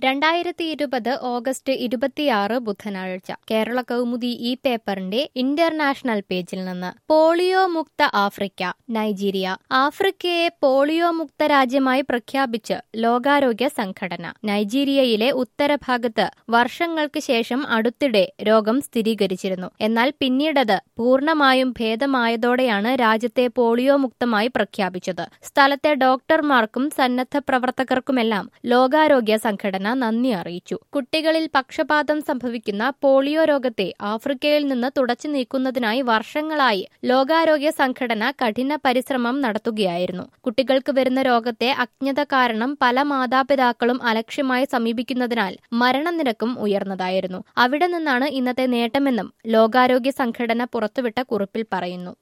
രണ്ടായിരത്തി ഇരുപത് ഓഗസ്റ്റ് ഇരുപത്തിയാറ് ബുധനാഴ്ച കേരള കൗമുദി ഈ പേപ്പറിന്റെ ഇന്റർനാഷണൽ പേജിൽ നിന്ന് പോളിയോ മുക്ത ആഫ്രിക്ക നൈജീരിയ ആഫ്രിക്കയെ പോളിയോ മുക്ത രാജ്യമായി പ്രഖ്യാപിച്ച് ലോകാരോഗ്യ സംഘടന നൈജീരിയയിലെ ഉത്തരഭാഗത്ത് വർഷങ്ങൾക്ക് ശേഷം അടുത്തിടെ രോഗം സ്ഥിരീകരിച്ചിരുന്നു എന്നാൽ പിന്നീടത് പൂർണ്ണമായും ഭേദമായതോടെയാണ് രാജ്യത്തെ പോളിയോ മുക്തമായി പ്രഖ്യാപിച്ചത് സ്ഥലത്തെ ഡോക്ടർമാർക്കും സന്നദ്ധ പ്രവർത്തകർക്കുമെല്ലാം ലോകാരോഗ്യ സംഘടന നന്ദി അറിയിച്ചു കുട്ടികളിൽ പക്ഷപാതം സംഭവിക്കുന്ന പോളിയോ രോഗത്തെ ആഫ്രിക്കയിൽ നിന്ന് തുടച്ചു നീക്കുന്നതിനായി വർഷങ്ങളായി ലോകാരോഗ്യ സംഘടന കഠിന പരിശ്രമം നടത്തുകയായിരുന്നു കുട്ടികൾക്ക് വരുന്ന രോഗത്തെ അജ്ഞത കാരണം പല മാതാപിതാക്കളും അലക്ഷ്യമായി സമീപിക്കുന്നതിനാൽ മരണനിരക്കും ഉയർന്നതായിരുന്നു അവിടെ നിന്നാണ് ഇന്നത്തെ നേട്ടമെന്നും ലോകാരോഗ്യ സംഘടന പുറത്തുവിട്ട കുറിപ്പിൽ പറയുന്നു